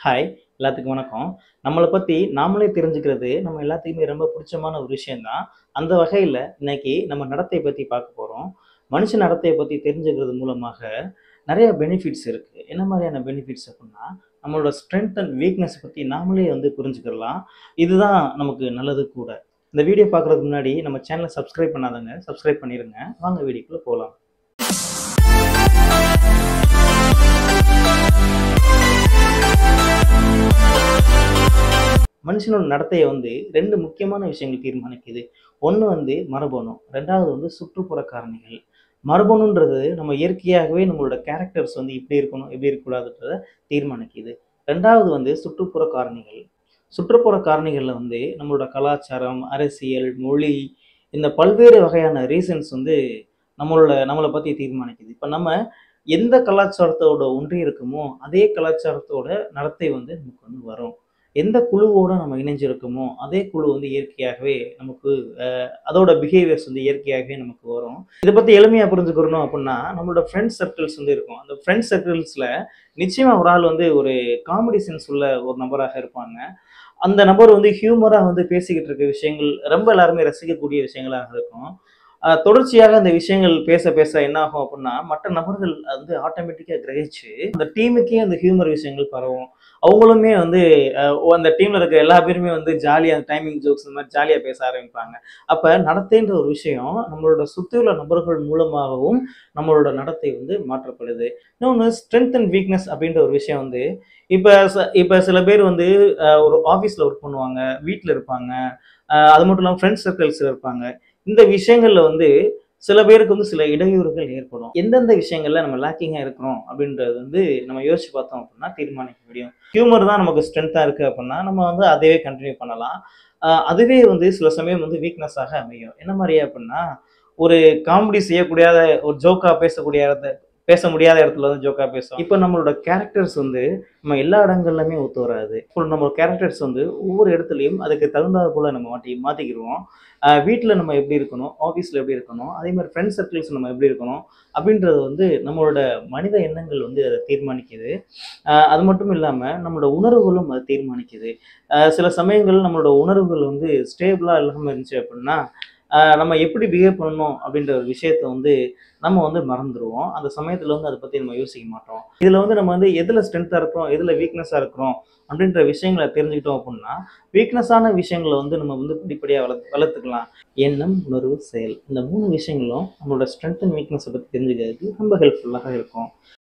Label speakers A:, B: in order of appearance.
A: hi எல்லாத்துக்கும் வணக்கம் நம்மளை பற்றி நாமளே தெரிஞ்சுக்கிறது நம்ம எல்லாத்துக்குமே ரொம்ப பிடிச்சமான ஒரு விஷயம்தான் அந்த வகையில் இன்னைக்கு நம்ம நடத்தை பற்றி பார்க்க போகிறோம் மனுஷ நடத்தையை பற்றி தெரிஞ்சுக்கிறது மூலமாக நிறைய பெனிஃபிட்ஸ் இருக்குது என்ன மாதிரியான பெனிஃபிட்ஸ் அப்படின்னா நம்மளோட ஸ்ட்ரென்த் அண்ட் வீக்னஸ் பற்றி நாமளே வந்து புரிஞ்சுக்கலாம் இதுதான் நமக்கு நல்லது கூட இந்த வீடியோ பார்க்குறதுக்கு முன்னாடி நம்ம சேனலை சப்ஸ்கிரைப் பண்ணாதவங்க சப்ஸ்கிரைப் பண்ணிடுங்க வாங்க வீடியோக்குள்ளே போகலாம் மனுஷனோட நடத்தையை வந்து ரெண்டு முக்கியமான விஷயங்கள் தீர்மானிக்குது ஒன்று வந்து மரபணு ரெண்டாவது வந்து சுற்றுப்புற காரணிகள் மரபணுன்றது நம்ம இயற்கையாகவே நம்மளோட கேரக்டர்ஸ் வந்து இப்படி இருக்கணும் எப்படி இருக்கக்கூடாதுன்றத தீர்மானிக்குது ரெண்டாவது வந்து சுற்றுப்புற காரணிகள் சுற்றுப்புற காரணிகளில் வந்து நம்மளோட கலாச்சாரம் அரசியல் மொழி இந்த பல்வேறு வகையான ரீசன்ஸ் வந்து நம்மளோட நம்மளை பற்றி தீர்மானிக்குது இப்போ நம்ம எந்த கலாச்சாரத்தோட ஒன்றி இருக்குமோ அதே கலாச்சாரத்தோட நடத்தை வந்து நமக்கு வந்து வரும் எந்த குழுவோட நம்ம இணைஞ்சிருக்கோமோ அதே குழு வந்து இயற்கையாகவே நமக்கு அஹ், அதோட பிஹேவியர்ஸ் வந்து இயற்கையாகவே நமக்கு வரும் இதை பற்றி எளிமையாக புரிஞ்சுக்கிறணும் அப்படின்னா நம்மளோட ஃப்ரெண்ட்ஸ் சர்க்கிள்ஸ் வந்து இருக்கும் அந்த ஃப்ரெண்ட்ஸ் சர்க்கிள்ஸில் நிச்சயமாக ஒரு ஆள் வந்து ஒரு காமெடி சென்ஸ் உள்ள ஒரு நபராக இருப்பாங்க அந்த நபர் வந்து ஹியூமராக வந்து பேசிக்கிட்டு இருக்க விஷயங்கள் ரொம்ப எல்லாருமே ரசிக்கக்கூடிய விஷயங்களாக இருக்கும் அஹ், தொடர்ச்சியாக அந்த விஷயங்கள் பேச பேச என்ன ஆகும் அப்படின்னா மற்ற நபர்கள் வந்து ஆட்டோமேட்டிக்காக கிரகிச்சு அந்த டீமுக்கே அந்த ஹியூமர் விஷயங்கள் பரவும் அவங்களுமே வந்து அஹ், அந்த டீம்ல இருக்க எல்லா பேருமே வந்து ஜாலியாக அந்த டைமிங் ஜோக்ஸ் இந்த மாதிரி ஜாலியாக பேச ஆரம்பிப்பாங்க அப்போ நடத்தைன்ற ஒரு விஷயம் நம்மளோட சுற்றியுள்ள நபர்கள் மூலமாகவும் நம்மளோட நடத்தை வந்து மாற்றப்படுது இன்னொன்று ஸ்ட்ரென்த் அண்ட் வீக்னஸ் அப்படின்ற ஒரு விஷயம் வந்து இப்போ இப்போ சில பேர் வந்து அஹ், ஒரு ஆஃபீஸில் ஒர்க் பண்ணுவாங்க வீட்டில் இருப்பாங்க அஹ், அது மட்டும் இல்லாமல் ஃப்ரெண்ட்ஸ் சர்க்கிள்ஸில் இருப்பாங்க இந்த விஷயங்கள்ல வந்து சில பேருக்கு வந்து சில இடையூறுகள் ஏற்படும் எந்தெந்த விஷயங்கள்ல நம்ம லேக்கிங்காக இருக்கிறோம் அப்படின்றது வந்து நம்ம யோசிச்சு பார்த்தோம் அப்படின்னா தீர்மானிக்க முடியும் ஹியூமர் தான் நமக்கு ஸ்ட்ரென்த்தாக இருக்குது அப்படின்னா நம்ம வந்து அதையே கண்டினியூ பண்ணலாம் ஆஹ் அதுவே வந்து சில சமயம் வந்து வீக்னஸாக அமையும் என்ன மாதிரி அப்படின்னா ஒரு காமெடி செய்யக்கூடியாத ஒரு ஜோக்கா பேசக்கூடிய இடத்த பேச முடியாத இடத்துல வந்து ஜோக்கா பேசும் இப்போ நம்மளோட கேரக்டர்ஸ் வந்து நம்ம எல்லா இடங்கள்லையுமே ஒத்து வராது இப்போ நம்ம கேரக்டர்ஸ் வந்து ஒவ்வொரு இடத்துலையும் அதுக்கு தகுந்தாது போல நம்ம மாட்டி மாற்றிக்கிடுவோம் வீட்டில் நம்ம எப்படி இருக்கணும் ஆஃபீஸில் எப்படி இருக்கணும் அதே மாதிரி ஃப்ரெண்ட்ஸ் சர்க்கிள்ஸ் நம்ம எப்படி இருக்கணும் அப்படின்றது வந்து நம்மளோட மனித எண்ணங்கள் வந்து அதை தீர்மானிக்குது ஆஹ் அது மட்டும் இல்லாமல் நம்மளோட உணர்வுகளும் அதை தீர்மானிக்குது ஆஹ் சில சமயங்கள் நம்மளோட உணர்வுகள் வந்து ஸ்டேபிளாக இல்லாமல் இருந்துச்சு அப்படின்னா ஆஹ் நம்ம எப்படி பிஹேவ் பண்ணணும் அப்படின்ற ஒரு விஷயத்த வந்து நம்ம வந்து மறந்துடுவோம் அந்த சமயத்தில் வந்து அதை பற்றி நம்ம யோசிக்க மாட்டோம் இதில் வந்து நம்ம வந்து எதில் ஸ்ட்ரென்த்தாக இருக்கிறோம் எதில் வீக்னஸாக இருக்கிறோம் அப்படின்ற விஷயங்களை தெரிஞ்சுக்கிட்டோம் அப்படின்னா வீக்னஸான விஷயங்களை வந்து நம்ம வந்து படிப்படியாக வளர்த்து வளர்த்துக்கலாம் எண்ணம் உணர்வு செயல் இந்த மூணு விஷயங்களும் நம்மளோட ஸ்ட்ரென்த் அண்ட் வீக்னஸை பற்றி தெரிஞ்சுக்கிறதுக்கு ரொம்ப ஹெல்ப்ஃபுல்லாக இருக்கும்